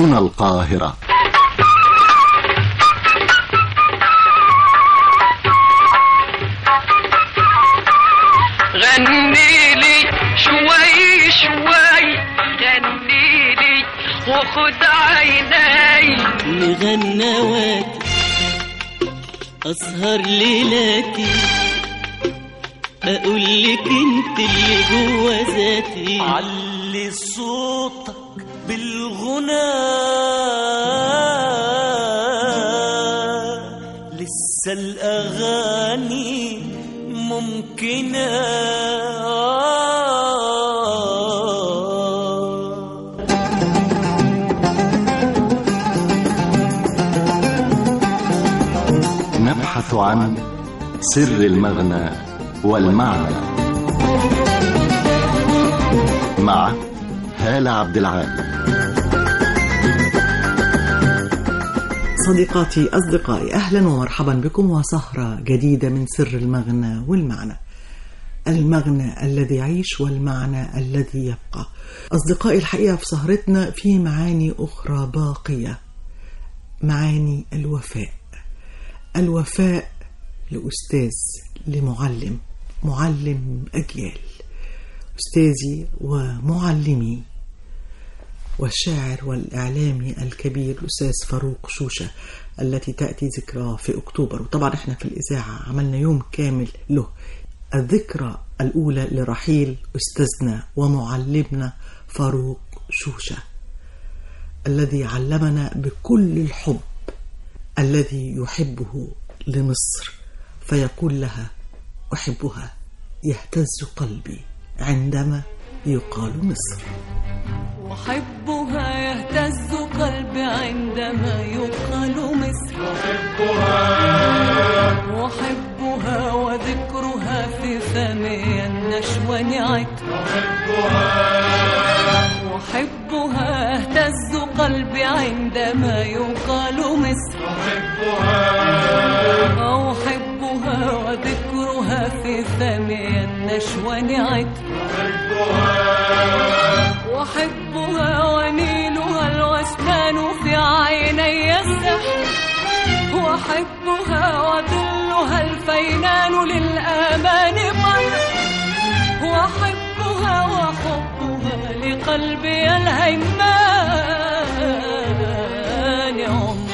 هنا القاهرة غني لي شوي شوي غني لي وخد عيني مغنواتي أسهر ليلاتي أقول لك أنت اللي جوا ذاتي علي صوتك بالغنى لسه الأغاني ممكنة نبحث عن سر المغنى والمعنى مع هالة عبد العال صديقاتي أصدقائي أهلا ومرحبا بكم وسهرة جديدة من سر المغنى والمعنى المغنى الذي يعيش والمعنى الذي يبقى أصدقائي الحقيقة في سهرتنا في معاني أخرى باقية معاني الوفاء الوفاء لأستاذ لمعلم معلم أجيال أستاذي ومعلمي والشاعر والإعلامي الكبير الأستاذ فاروق شوشة التي تأتي ذكرى في أكتوبر وطبعا احنا في الإذاعة عملنا يوم كامل له الذكرى الأولى لرحيل أستاذنا ومعلمنا فاروق شوشة الذي علمنا بكل الحب الذي يحبه لمصر فيقول لها أحبها يهتز قلبي عندما يقال مصر وحبها يهتز قلبي عندما يقال مصر وحبها وذكرها في فمي النشوى نعت وحبها يهتز قلبي عندما يقال مصر أحبها وذكرها في فمي النشوى نعت وحبها ونيلها الوسمان في عيني السحر وحبها وظلها الفينان للآمان قر وحبها وحبها لقلبي الهيمان عمر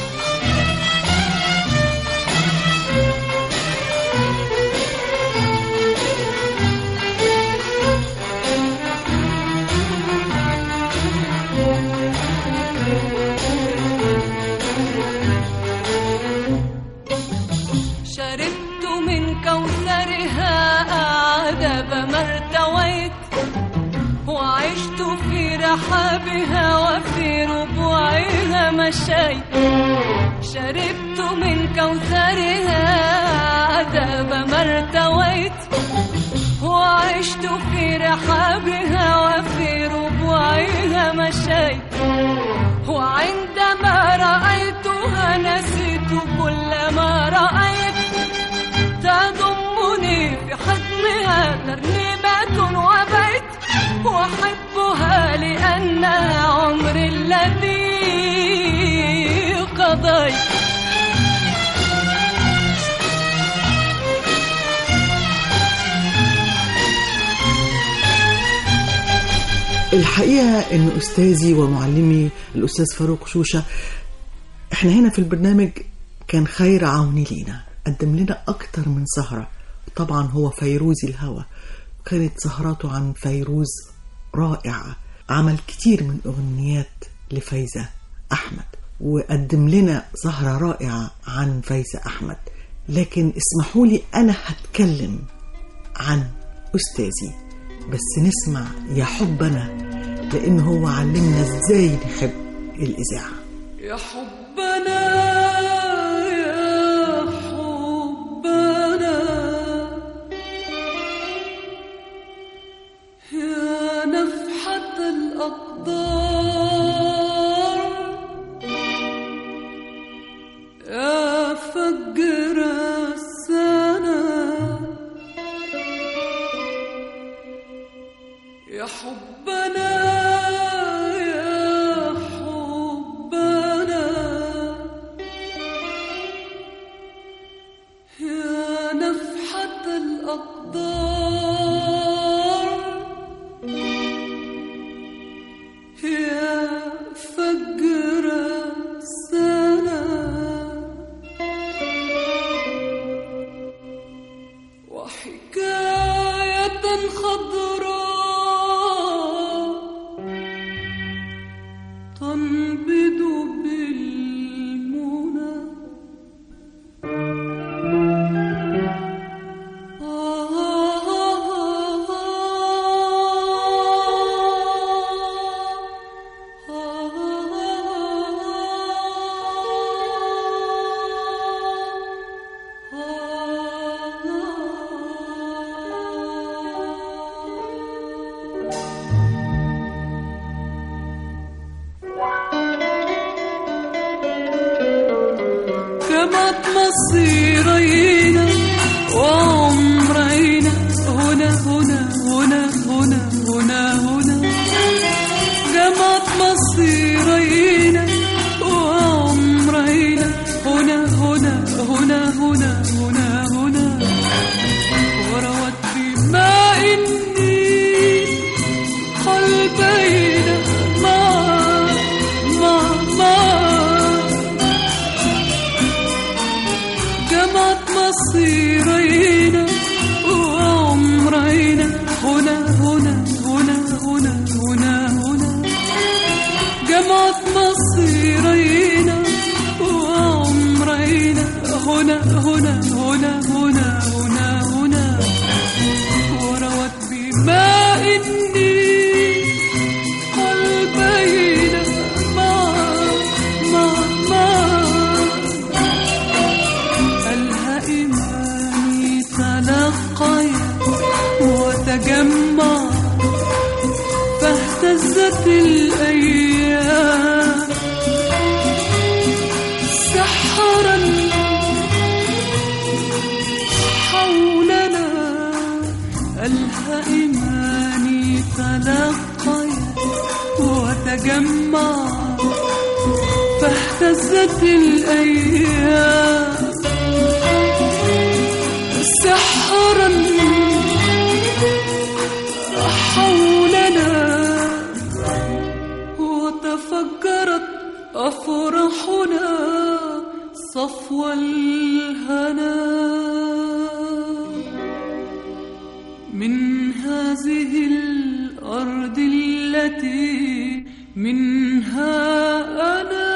شربت من كوثرها أعذب ما ارتويت وعشت في رحابها وفي ربوعها مشيت شربت من كوثرها عذاب ما ارتويت وعشت في رحابها وفي ربوعها مشيت وعندما رأيتها نسيت كل ما رأيت تضمني في حضنها ترنيمة وبيت وأحبها لأنها عمري الذي قضيت الحقيقة أن أستاذي ومعلمي الأستاذ فاروق شوشة إحنا هنا في البرنامج كان خير عوني لينا قدم لنا أكتر من سهرة طبعا هو فيروزي الهوى كانت سهراته عن فيروز رائعة عمل كتير من أغنيات لفايزة أحمد وقدم لنا سهرة رائعة عن فايزة أحمد لكن اسمحوا لي أنا هتكلم عن أستاذي بس نسمع يا حبنا لأن هو علمنا إزاي نحب الإذاعة يا حبنا يا حبنا يا نفحة الأقدار يا فجر السنة يا حبنا يا حبنا تنبض بالمنى كما مصيرينا وعمرينا هنا هنا هنا هنا هنا هنا جمعت مصيرينا وعمرينا هنا هنا هنا هنا هنا هنا وروت بماء النيل قلبينا مع مع مع جمعت مصيرينا وعمرينا هنا هنا هنا هنا هنا هنا جمعت مصيرينا وعمرينا هنا هنا هنا هنا هنا هنا وروت بماء النيل قلبينا مع مع مع ألها إيماني تلقيا وتجمع فاهتزت الأيام سحرا حولنا ألها إيماني تلقيا وتجمع فاهتزت الأيام سحرا حولنا وتفجرت أفراحنا صفو الهنا من هذه الأرض التي منها أنا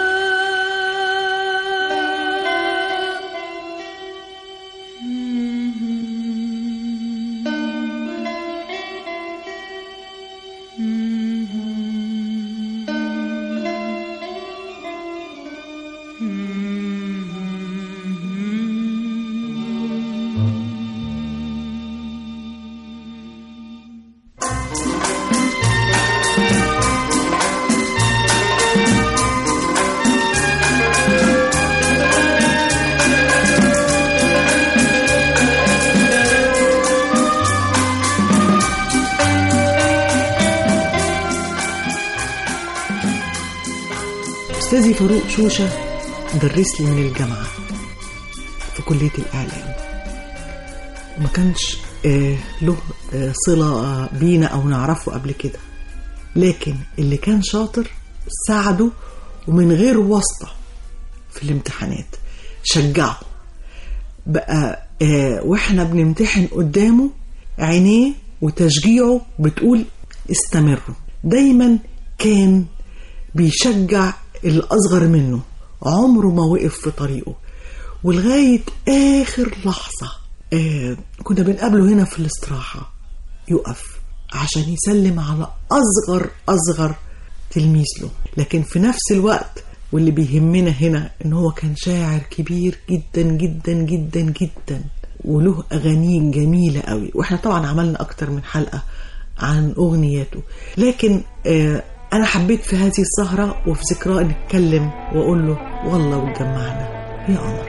أستاذي فاروق شوشة درس لي من الجامعة في كلية الإعلام ما كانش آه، له آه، صلة آه، بينا أو نعرفه قبل كده لكن اللي كان شاطر ساعده ومن غير واسطة في الامتحانات شجعه بقى آه، واحنا بنمتحن قدامه عينيه وتشجيعه بتقول استمروا دايما كان بيشجع الأصغر منه عمره ما وقف في طريقه ولغاية آخر لحظة آه كنا بنقابله هنا في الاستراحة يقف عشان يسلم على أصغر أصغر تلميذ له لكن في نفس الوقت واللي بيهمنا هنا ان هو كان شاعر كبير جدا جدا جدا جدا وله اغانيه جميله قوي واحنا طبعا عملنا اكتر من حلقه عن اغنياته لكن آه انا حبيت في هذه السهره وفي ذكراه نتكلم واقول له والله وتجمعنا يا قمر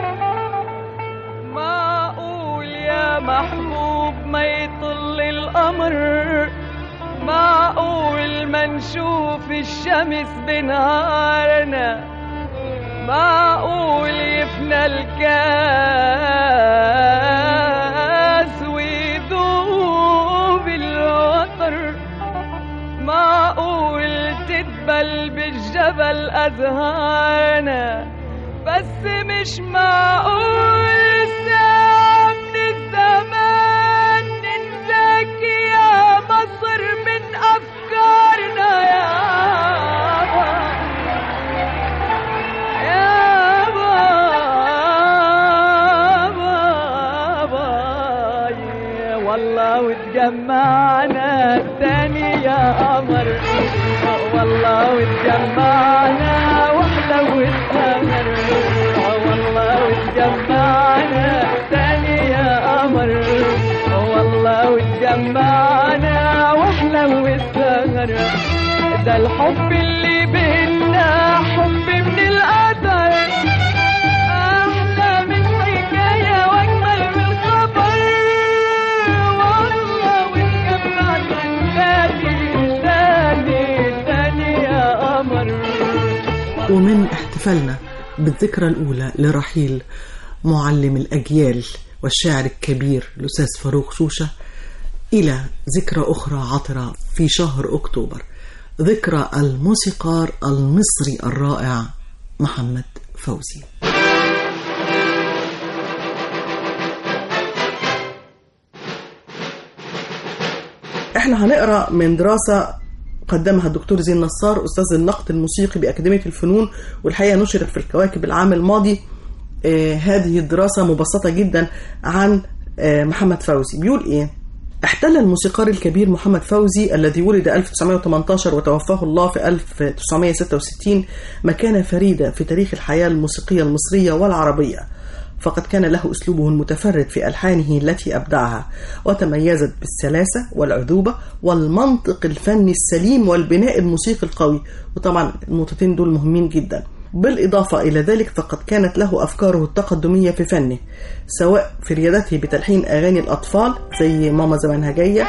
معقول يا محبوب ما يطل القمر معقول ما نشوف الشمس بنهارنا معقول يفنى الكاس ويذوب الوتر معقول تدبل بالجبل أزهارنا بس مش معقول ساعة من الزمان ننساك يا مصر من أفكارنا يا الحب اللي بينا حب من القدر أحلى من حكاية وأجمل من خبر والله واتجمعنا تاني تاني تاني يا قمر ومن احتفالنا بالذكرى الأولى لرحيل معلم الأجيال والشاعر الكبير الأستاذ فاروق شوشة إلى ذكرى أخرى عطرة في شهر أكتوبر ذكرى الموسيقار المصري الرائع محمد فوزي احنا هنقرا من دراسه قدمها الدكتور زين نصار استاذ النقد الموسيقي باكاديميه الفنون والحقيقه نشرت في الكواكب العام الماضي آه هذه الدراسه مبسطه جدا عن آه محمد فوزي بيقول ايه احتل الموسيقار الكبير محمد فوزي الذي ولد 1918 وتوفاه الله في 1966 مكانة فريدة في تاريخ الحياة الموسيقية المصرية والعربية فقد كان له أسلوبه المتفرد في ألحانه التي أبدعها وتميزت بالسلاسة والعذوبة والمنطق الفني السليم والبناء الموسيقي القوي وطبعا النقطتين دول مهمين جدا بالإضافة إلى ذلك فقد كانت له أفكاره التقدمية في فنه سواء في ريادته بتلحين أغاني الأطفال زي ماما زمانها جاية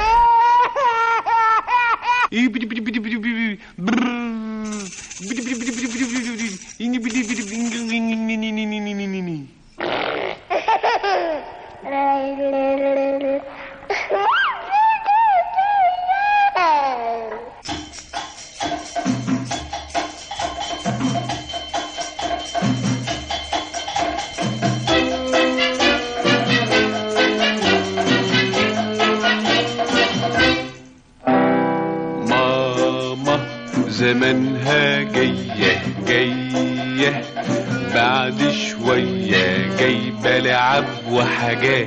ماما زمانها جاية جاية بعد شوية جايبة لعب وحاجات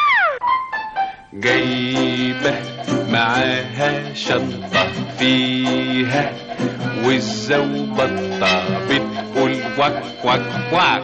جايبة معاها شنطة فيها والزوبطة بتقول وك وك وك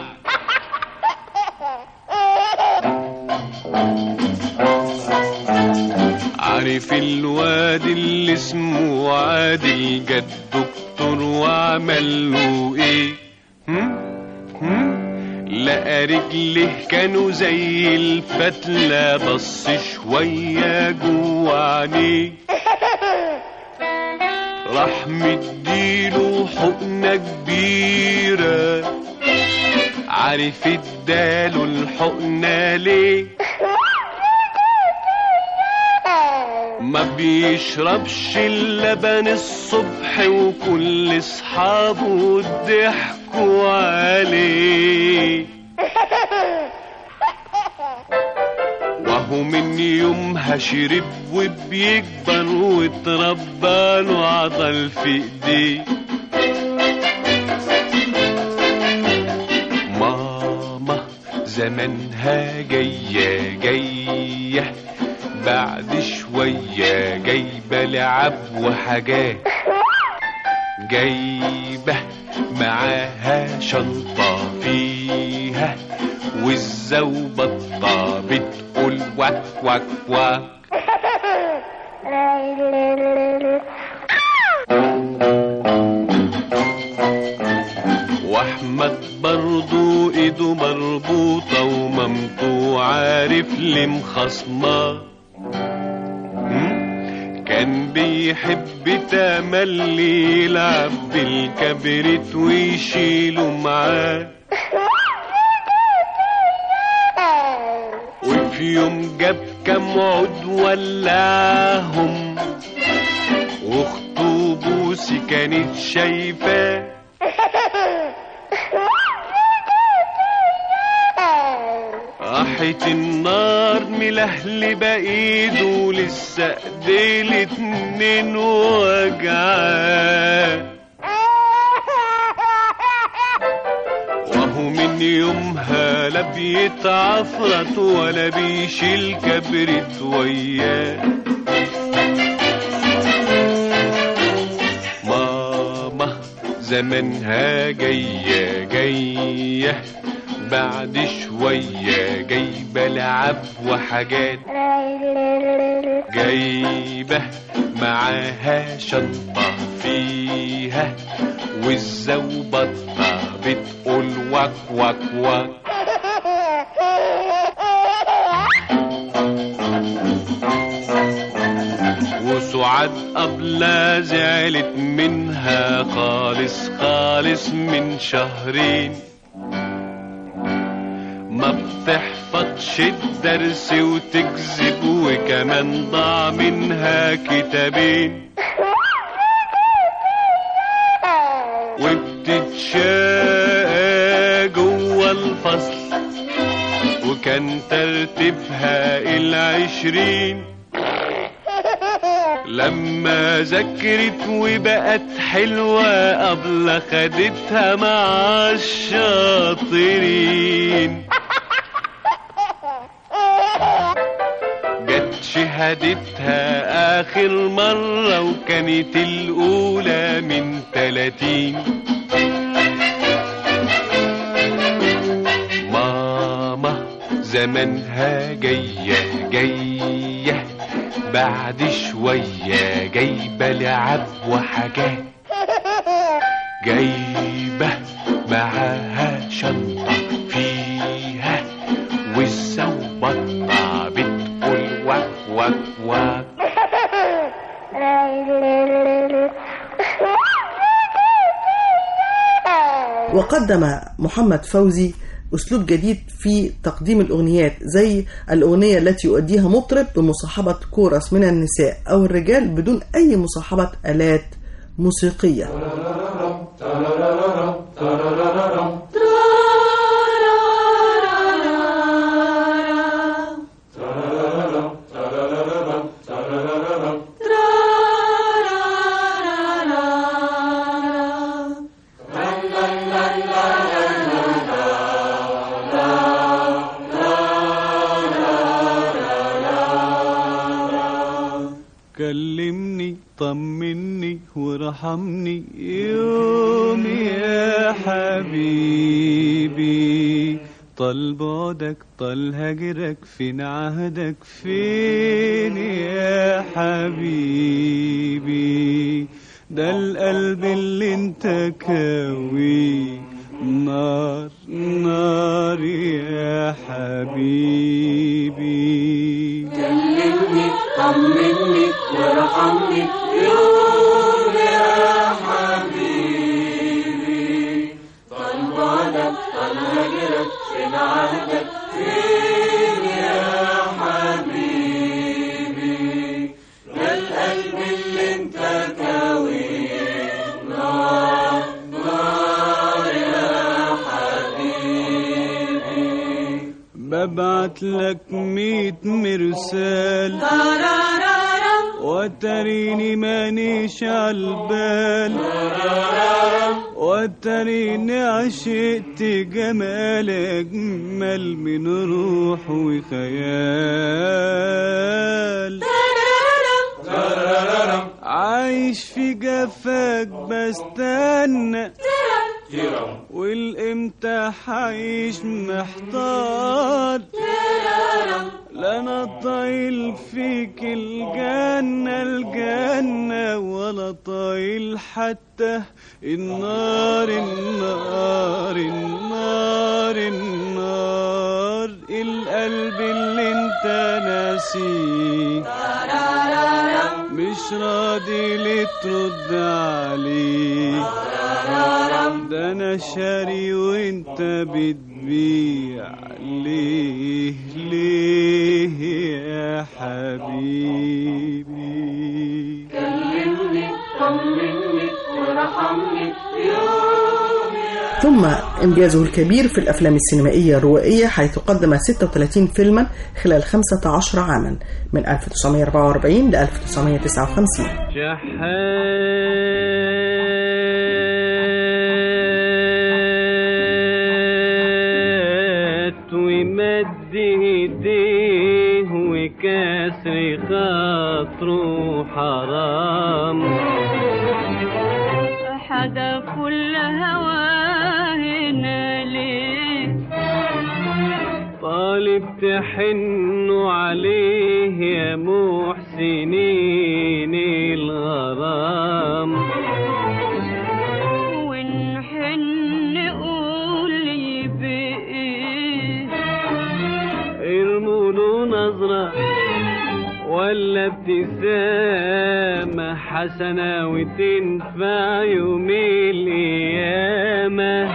عارف الواد اللي اسمه عادل جد دكتور وعمل له ايه هم؟ هم؟ لقى رجله كانوا زي الفتلة بص شوية جوه عينيه راح مديله حقنة كبيرة عارف اداله الحقنة ليه ما بيشربش اللبن الصبح وكل اصحابه ضحكوا عليه وهو من يومها شرب وبيكبر واتربى له عضل في ايديه ماما زمانها جاية جاية بعد شوية جايبة لعب وحاجات جايبة معاها شنطة فيها والزوبطة بتقول وك وك وك واحمد برضو ايده مربوطة ومامته عارف ليه مخصماه مم؟ كان بيحب تملي يلعب بالكبريت ويشيله معاه وفي يوم جاب كام عود ولعهم واخته بوسي كانت شايفاه راحت النار ملهلبة ايده لسه ايديه الاتنين وجعاه وهو من يومها لا بيتعفرت ولا بيشيل كبرت وياه ماما زمانها جاية جاية بعد شوية جايبة لعب وحاجات جايبة معاها شنطة فيها والزوبطة بتقول وك وك وك وسعاد قبلة زعلت منها خالص خالص من شهرين ما بتحفظش الدرس وتكذب وكمان ضاع منها كتابين وبتتشاقى جوه الفصل وكان ترتيبها العشرين لما ذكرت وبقت حلوة قبل خدتها مع الشاطرين جت شهادتها آخر مرة وكانت الأولى من تلاتين ماما زمانها جاية جاية بعد شوية جايبة لعب وحاجات جايبة معاها شنطة فيها والزوبطة بتقول وك وك وك وقدم محمد فوزي أسلوب جديد في تقديم الأغنيات زي الأغنية التي يؤديها مطرب بمصاحبة كورس من النساء أو الرجال بدون أي مصاحبة آلات موسيقية كلمني طمني وارحمني يوم يا حبيبي طال بعدك طال هجرك فين عهدك فين يا حبيبي ده القلب اللي انت كاوي نار نار يا حبيبي ببعت لك ميت مرسال وتريني مانيش عالبال وتريني عشقت جمال أجمل من روح وخيال عايش في جفاك بستنى والامتى حعيش محتار لا انا طايل فيك الجنة الجنة ولا طايل حتى النار النار النار النار القلب اللي انت ناسيه مش راضي ليه ترد عليه ده انا شاري وانت بتبيع ليه ليه يا حبيبي ثم إنجازه الكبير في الأفلام السينمائية الروائية حيث قدم 36 فيلما خلال 15 عاما من 1944 ل 1959 شحات ومد ايديه وكسر خاطره حرام حدا كل هواهنا ليه طالب تحنوا عليه يا محسنين سنين الغرام ونحن قول لي بإيه ارموا له نظرة ولا ابتسامة حسنة وتنفع يوم القيامة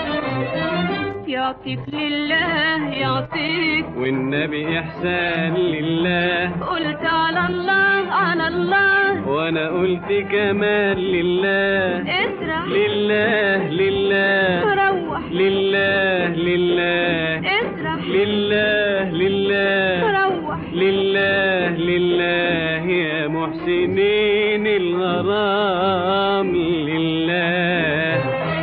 يعطيك لله يعطيك والنبي إحسان لله قلت على الله على الله وأنا قلت كمان لله اسرح لله لله روح لله لله اسرح لله لله روح لله لله يا محسنين الغرام لله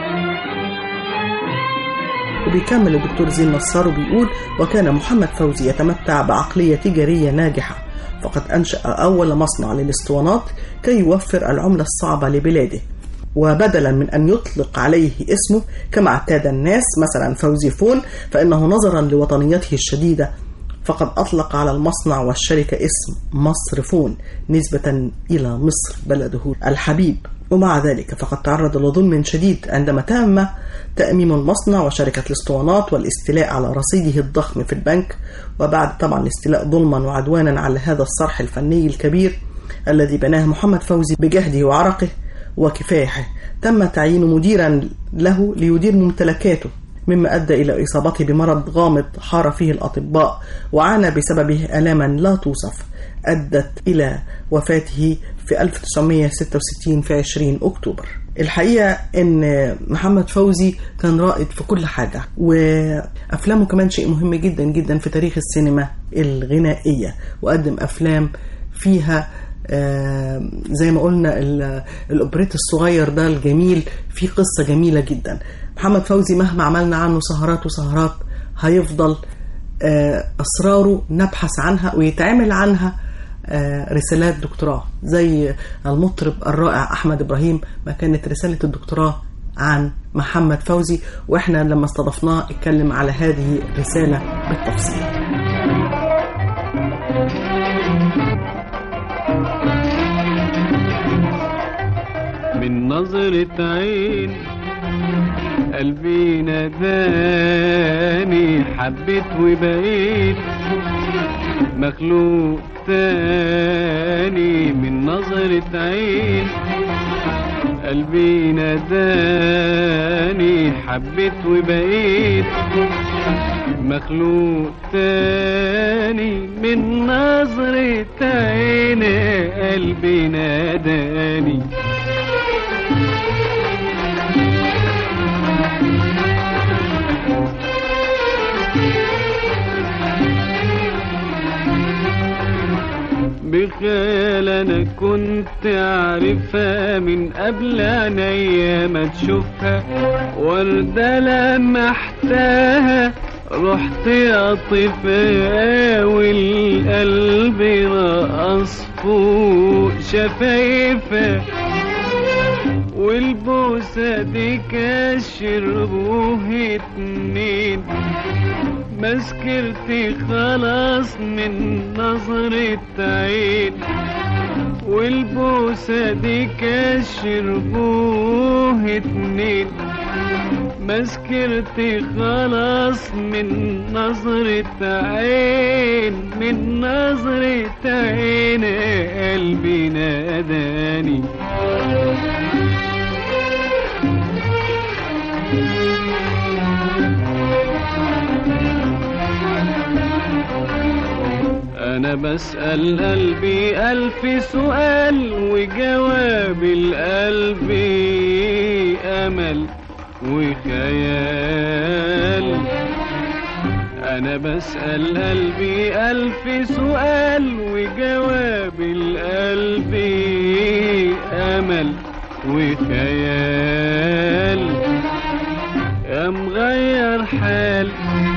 وبيكمل الدكتور زين نصار وبيقول وكان محمد فوزي يتمتع بعقلية تجارية ناجحة فقد أنشأ أول مصنع للاسطوانات كي يوفر العملة الصعبة لبلاده وبدلا من أن يطلق عليه اسمه كما اعتاد الناس مثلا فوزي فون فإنه نظرا لوطنيته الشديدة فقد أطلق على المصنع والشركة اسم مصر فون نسبة إلى مصر بلده الحبيب ومع ذلك فقد تعرض لظلم شديد عندما تم تأميم المصنع وشركة الاسطوانات والاستيلاء على رصيده الضخم في البنك وبعد طبعا الاستيلاء ظلما وعدوانا على هذا الصرح الفني الكبير الذي بناه محمد فوزي بجهده وعرقه وكفاحه تم تعيينه مديرا له ليدير ممتلكاته مما أدى إلى إصابته بمرض غامض حار فيه الأطباء وعانى بسببه آلاما لا توصف أدت إلى وفاته في 1966 في 20 أكتوبر الحقيقة أن محمد فوزي كان رائد في كل حاجة وأفلامه كمان شيء مهم جدا جدا في تاريخ السينما الغنائية وقدم أفلام فيها آه زي ما قلنا ال- الأوبريت الصغير ده الجميل فيه قصة جميلة جدا محمد فوزي مهما عملنا عنه سهرات وسهرات هيفضل آه أسراره نبحث عنها ويتعمل عنها آه رسالات دكتوراه زي المطرب الرائع أحمد إبراهيم ما كانت رسالة الدكتوراه عن محمد فوزي وإحنا لما استضفناه اتكلم على هذه الرسالة بالتفصيل من نظرة عين قلبي ناداني حبيت وبقيت مخلوق تاني من نظرة عين قلبي ناداني حبيت وبقيت مخلوق تاني من نظرة عين قلبي ناداني بخيال انا كنت عارفها من قبل عينيا ما تشوفها وردة لمحتها رحت اطفها والقلب رقص فوق شفايفها والبوسة دي كشربوه اتنين ما سكرتي خلاص من نظرة عين والبوسة دي كشربوه اتنين ما سكرتي خلاص من نظرة عين من نظرة عين قلبي ناداني أنا بسأل قلبي ألف سؤال وجواب القلب أمل وخيال أنا بسأل قلبي ألف سؤال وجواب القلب أمل وخيال يا مغير حال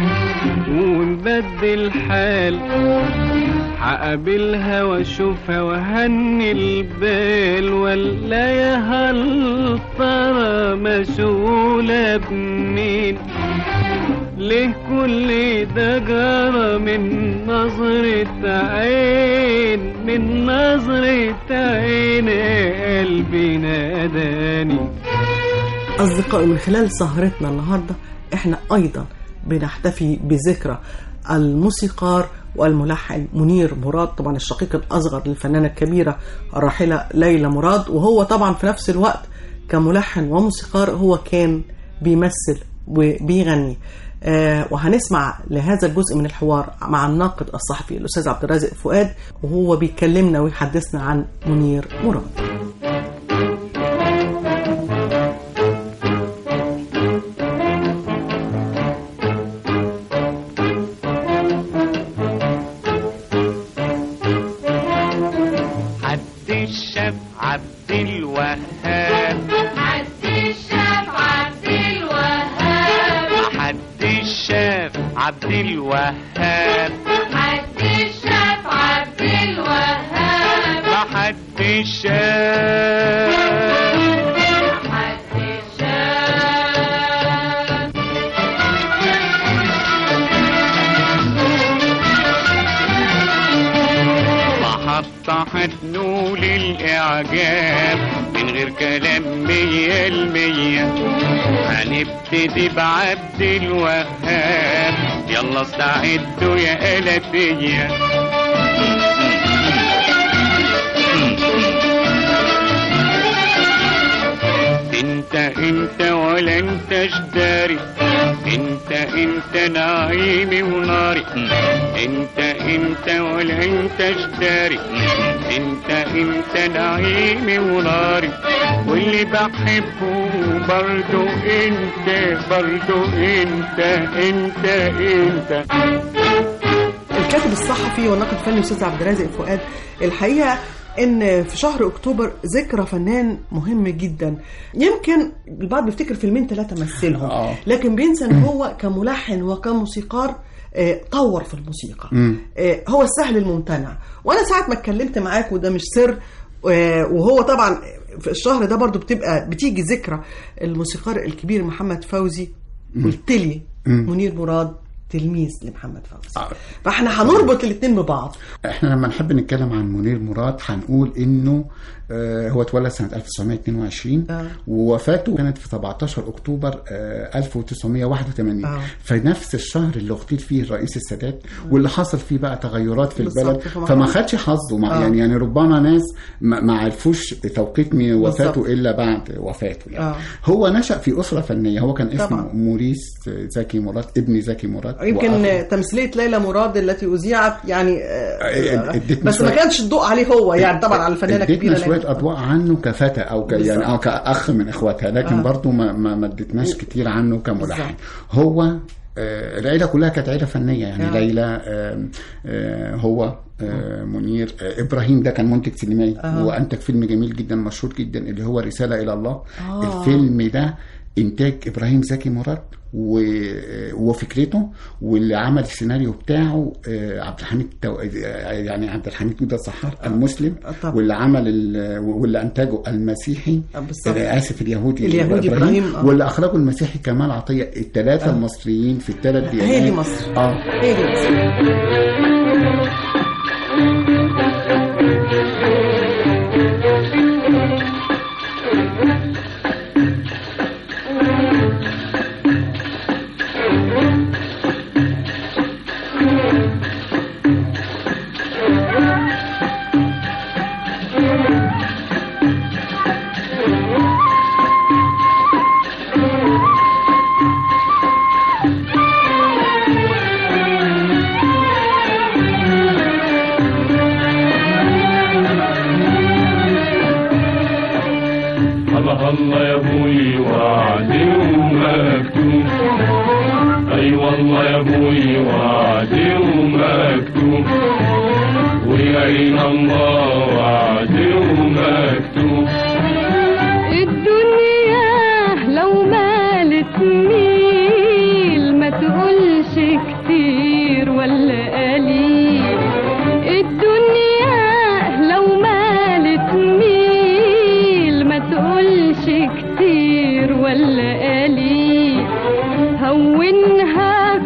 ونبدل حال هقابلها واشوفها وهني البال ولا يا هل ترى مشغولة بمين ليه كل ده جرى من نظرة عين من نظرة عين قلبي ناداني أصدقائي من خلال سهرتنا النهاردة إحنا أيضا بنحتفي بذكرى الموسيقار والملحن منير مراد طبعا الشقيق الأصغر للفنانة الكبيرة الراحلة ليلى مراد وهو طبعا في نفس الوقت كملحن وموسيقار هو كان بيمثل وبيغني آه وهنسمع لهذا الجزء من الحوار مع الناقد الصحفي الأستاذ عبد الرازق فؤاد وهو بيكلمنا ويحدثنا عن منير مراد حد الشاف عبد الوهاب حد الشاف عبد الوهاب حد الشاف عبد الوهاب حد الشاف عبد الوهاب حد الشاف حد الشاف محطة هتنول الإعجاب من غير كلام مية المية هنبتدي بعبد الوهاب يلا استعدوا يا آلاتية انت انت ولا انت جداري انت انت نعيمي وناري انت انت ولا انت جداري انت انت نعيمي وناري واللي بحبه برضو انت برضو انت انت انت الكاتب الصحفي والناقد الفني الاستاذ عبد الرازق فؤاد الحقيقه ان في شهر اكتوبر ذكرى فنان مهم جدا يمكن البعض بيفتكر فيلمين ثلاثه مثلهم آه. لكن بينسى ان هو كملحن وكموسيقار آه، طور في الموسيقى آه، هو السهل الممتنع وانا ساعه ما اتكلمت معاك وده مش سر آه، وهو طبعا في الشهر ده برضو بتبقى بتيجي ذكرى الموسيقار الكبير محمد فوزي قلت لي منير مراد تلميذ لمحمد فوزي آه. فاحنا هنربط الاثنين ببعض احنا لما نحب نتكلم عن منير مراد هنقول انه آه، هو اتولد سنة 1922 آه. ووفاته كانت في 17 اكتوبر آه، 1981 آه. فنفس الشهر اللي اغتيل فيه الرئيس السادات واللي حصل فيه بقى تغيرات في بالظبط، البلد فما فما خدش- خدش حظه مع آه. يعني يعني ربما ناس ما ما عرفوش توقيت مي- وفاته بالظبط. الا بعد وفاته يعني آه. هو نشأ في اسره فنيه هو كان اسمه طبعا. موريس زكي مراد ابن زكي مراد يمكن وأخو- تمثيليه ليلى مراد التي اذيعت يعني آه، ادتنا بس ما شوية- كانش الضوء عليه هو يعني طبعا على الفنانه ادتنا الكبيره شويه ليلى. اضواء عنه كفتى او ك يعني او كاخ من اخواتها لكن آه. آه. برضه ما ما ما ادتناش كتير عنه كملحن بالظبط. هو آه، العيله كلها كانت عيله فنيه يعني آه. آه. ليلى آه، آه، هو آه، منير آه، ابراهيم ده كان منتج سينمائي آه. وانتج فيلم جميل جدا مشهور جدا اللي هو رساله الى الله آه. الفيلم ده انتاج ابراهيم زكي مراد و... وفكرته واللي عمل السيناريو بتاعه آه، عبد الحميد تو... آه، يعني عبد الحميد جودة الصحار المسلم آه، طبعا. واللي عمل ال... واللي انتجه المسيحي آه، بالظبط. آه، اسف اليهودي اليهودي إبراهيم، آه. واللي اخرجه المسيحي كمال عطيه الثلاثه آه. المصريين في الثلاث ديانات هي دي مصر. اه هي دي مصر. الله الله يا ابوي وعدي ومكتوب اي والله يا ابوي وعدي ومكتوب ويعين الله وعدي ومكتوب الدنيا لو مالت ميل ما تقولش كتير ولا قليل الدنيا لو مالت ميل ما تقولش كتير ولا قليل هونها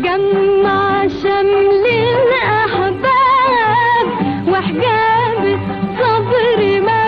يجمع شمل الأحباب وحجاب الصبر ما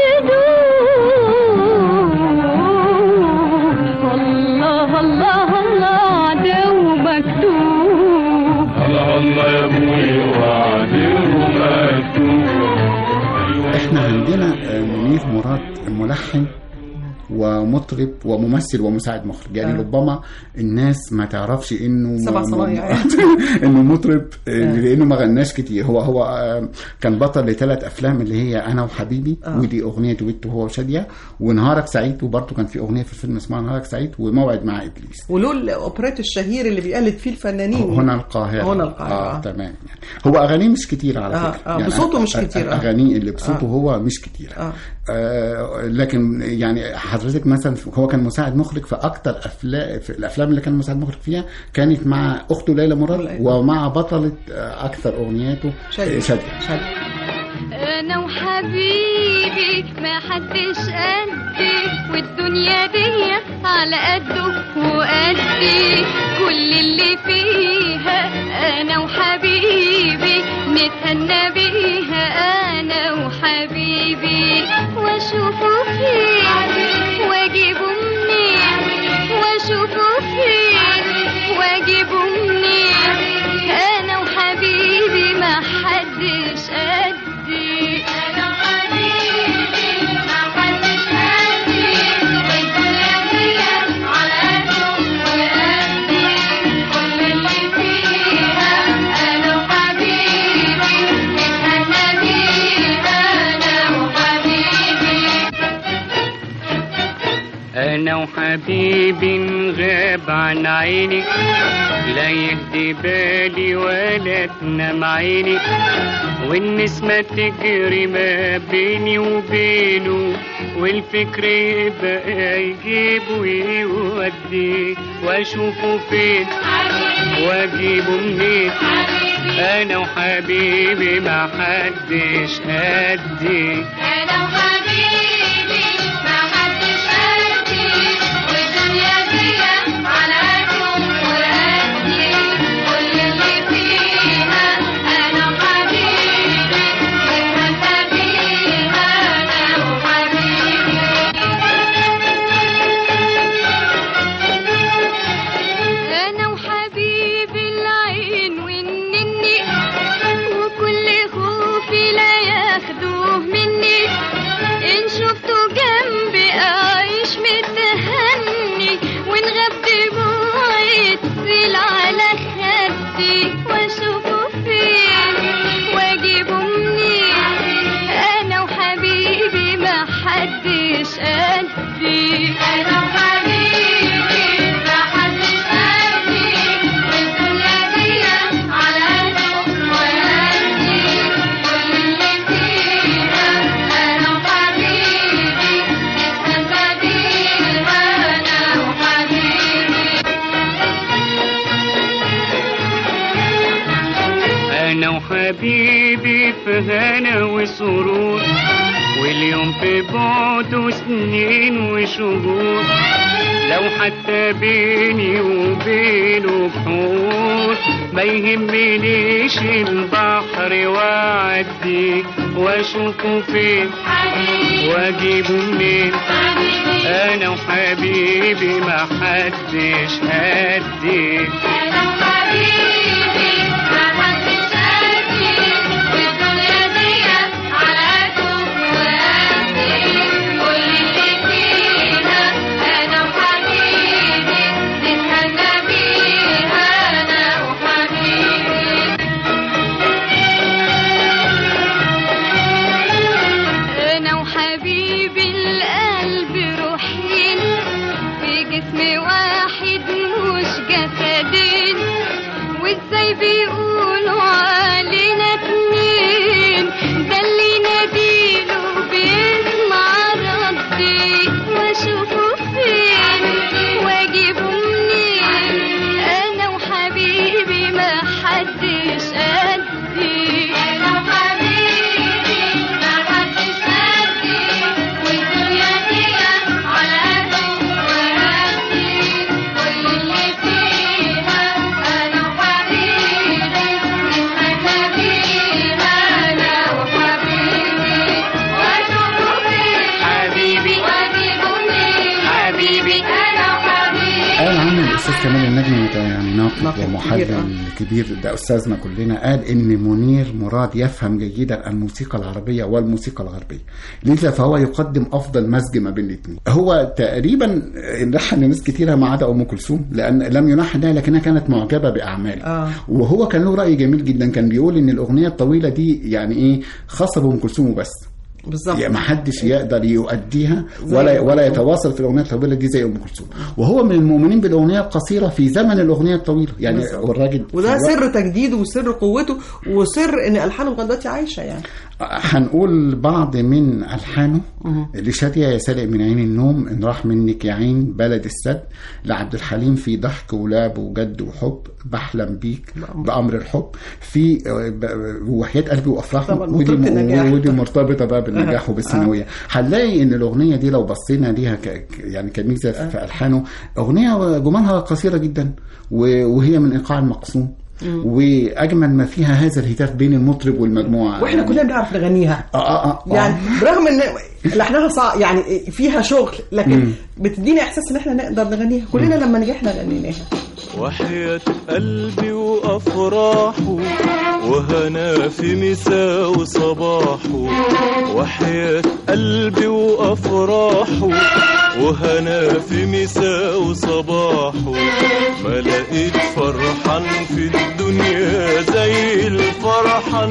بيدوم الله الله الله عدو مكتوب الله الله يا ابوي وعدي ومكتوب احنا عندنا آه، منير مراد ملحن ومطرب وممثل ومساعد مخرج يعني آه. ربما الناس ما تعرفش انه سبع م- صنايع. انه مطرب آه، لانه ما غناش كتير هو هو آه، كان بطل لثلاث افلام اللي هي انا وحبيبي آه. ودي اغنيه دويتو هو وشاديه ونهارك سعيد وبرده كان في اغنيه في الفيلم اسمها نهارك سعيد وموعد مع ابليس وله الاوبريت الشهير اللي بيقلد فيه الفنانين هنا القاهرة هنا القاهرة اه آه. تمام يعني هو أغانيه مش كتير على آه، فكرة آه، بصوته مش أ- أ- كتير، آه. أغانيه اللي بصوته آه. هو مش كتير آه. آه لكن يعني حضرتك مثلا هو كان مساعد مخرج في أكتر أفلام في الأفلام اللي كان مساعد مخرج فيها كانت مع أخته ليلى مراد ليلى. ومع بطلة آه، أكثر أغنياته شادية. آه، شادية شادية. انا وحبيبي ما حدش قدي والدنيا دي على قده وقدي كل اللي فيها انا وحبيبي نتهنى بيها انا وحبيبي واشوفه فين واجيبه منين واشوفه فين واجيبه منين انا وحبيبي ما حدش قدي انا وحبيبي ما حدش قدي والدنيا دي على قدهم وقدي كل اللي فيها انا وحبيبي نتهنى بيها انا وحبيبي انا وحبيبي نغاب عن عيني لا يهدي بالي ولا تنام عيني والنسمة تجري ما بيني وبينه والفكر يبقى يجيب ويودي واشوفه فين واجيبه منين انا وحبيبي ما حدش قدي انا وحبيبي ما حدش قدي والدنيا دي على قدهم وقدي كل اللي فيها انا وحبيبي نتهنى بيها انا وحبيبي انا وحبيبي العين والنني وكل خوفي لا ياخدوه مني ان شفته جنبي اعيش متهني وان غاب دموعي تسيل على خدي واشوفه فين واجيبه منين انا وحبيبي ما حدش قدي انا وحبيبي ما حدش قدي والدنيا دي على قدهم وقدي كل اللي فيها انا وحبيبي نتهنى بيها انا وحبيبي انا وحبيبي في هنا وسرور واليوم في بعده سنين وشهور لو حتى بيني وبينه بحور ما يهمنيش البحر واعدي واشوفه فين واجيبه منين انا وحبيبي ما حدش قدي انا وحبيبي ما حدش قدي والدنيا دي على قدهم وقدي كل اللي فيها انا وحبيبي نتهنى بيها انا وحبيبي انا وحبيبي القلب روحين في جسم واحد مش جسدين وازاي بيقولوا علينا اتنين ده اللي ناديله بيسمع ردي واشوفه فين واجيبه منين انا وحبيبي ما حدش قدي انا وحبيبي ما حدش قدي والدنيا دي على قدهم وقدي كل اللي فيها انا ناقد كبير. ومحلل كبير ده استاذنا كلنا قال ان منير مراد يفهم جيدا الموسيقى العربيه والموسيقى الغربيه لذا فهو يقدم افضل مزج ما بين الاثنين هو تقريبا لحن ناس كتيره ما عدا ام كلثوم لان لم يلحن لها لكنها كانت معجبه باعماله آه. وهو كان له راي جميل جدا كان بيقول ان الاغنيه الطويله دي يعني ايه خاصه بام كلثوم وبس بالظبط يعني ما حدش يقدر يؤديها زي ولا أم ولا كلثوم. يتواصل في الاغنيه الطويله دي زي ام كلثوم وهو من المؤمنين بالاغنيه القصيره في زمن الاغنيه الطويله يعني بالظبط. والراجل وده في سر تجديده وسر قوته وسر ان الحانه لغايه دلوقتي عايشه يعني هنقول بعض من الحانه لشاديه يا سالق من عين النوم ان راح منك يا عين بلد السد لعبد الحليم في ضحك ولعب وجد وحب بحلم بيك بامر الحب في آه، ب- وحياه قلبي وافراح طبعاً ودي مرتبطة بالنجاح. ودي مرتبطه بقى بالنجاح آه. وبالثانويه هنلاقي ان الاغنيه دي لو بصينا ليها ك... ك- يعني كميزه في الحانه اغنيه جمالها قصيره جدا و- وهي من ايقاع المقسوم واجمل ما فيها هذا الهتاف بين المطرب والمجموعه واحنا يعني كلنا بنعرف نغنيها اه اه اه يعني برغم ان لحنها صعب يعني فيها شغل لكن بتدينا احساس ان احنا نقدر نغنيها كلنا لما نجحنا غنيناها وحياة قلبي وأفراحه وهنا في مساء وصباحه وحياة قلبي وأفراحه وهنا في مساء وصباحه ما لقيت فرحان في الدنيا زي الفرحان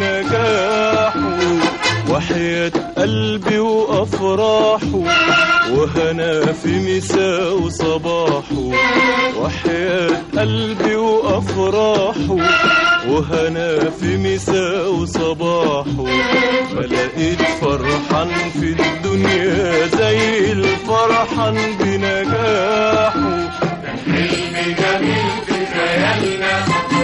بنجاحه وحياة قلبي وأفراحه وهنا في مساء وصباحه وحياة قلبي وأفراحه وهنا في مساء وصباحه ما لقيت فرحان في الدنيا زي الفرحان بنجاحه حلم جميل في خيالنا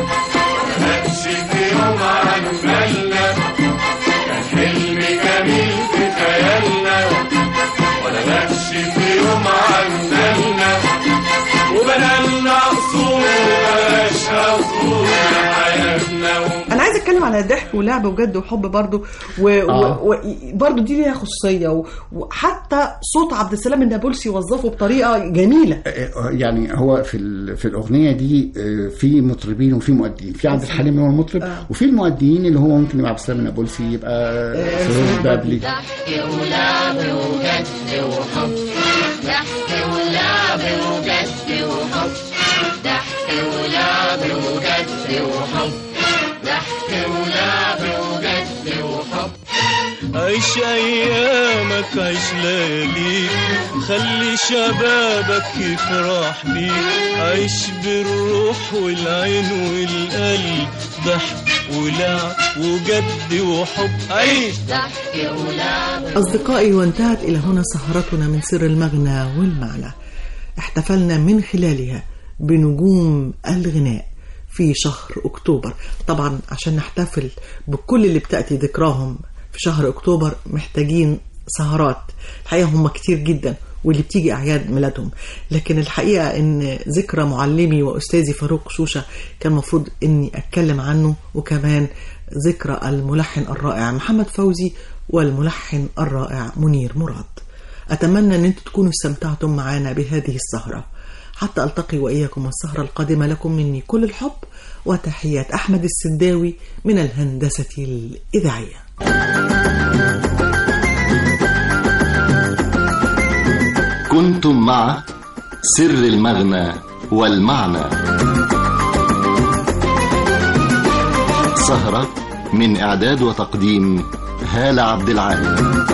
ماتش في يوم عن بالنا كان حلم جميل في خيالنا ولا ماتش في يوم عن بالنا وبنالنا قصور وبلاش قصور حياتنا انا عايز اتكلم على ضحك ولعب وجد وحب برضو آه. وبرضو دي ليها خصوصيه و- وحتى صوت عبد السلام النابلسي وظفه بطريقه جميله آه، يعني هو في ال- في الاغنيه دي آه، في مطربين وفي مؤدين في عبد الحليم اللي هو المطرب وفي المؤدين اللي هو ممكن يبقى عبد السلام النابلسي يبقى فيروز بابلي ضحك ولعب وجد وحب ضحك ولعب وجد وحب ضحك ولعب وجد وحب ضحك ولعب وجد وحب عيش ايامك عيش لياليك خلي شبابك يفرح بيك عيش بالروح والعين والقلب ضحك ولعب وجد وحب عيش ضحك ولعب أصدقائي وانتهت إلى هنا سهرتنا من سر المغنى والمعنى احتفلنا من خلالها بنجوم الغناء في شهر أكتوبر طبعا عشان نحتفل بكل اللي بتأتي ذكراهم في شهر أكتوبر محتاجين سهرات الحقيقة هم كتير جدا واللي بتيجي أعياد ميلادهم لكن الحقيقة إن ذكرى معلمي وأستاذي فاروق شوشة كان المفروض إني أتكلم عنه وكمان ذكرى الملحن الرائع محمد فوزي والملحن الرائع منير مراد أتمنى أن أنتم تكونوا استمتعتم معنا بهذه السهرة حتى ألتقي وإياكم السهرة القادمة لكم مني كل الحب وتحيات أحمد السداوي من الهندسة الإذاعية كنتم مع سر المغنى والمعنى سهرة من إعداد وتقديم هالة عبد العال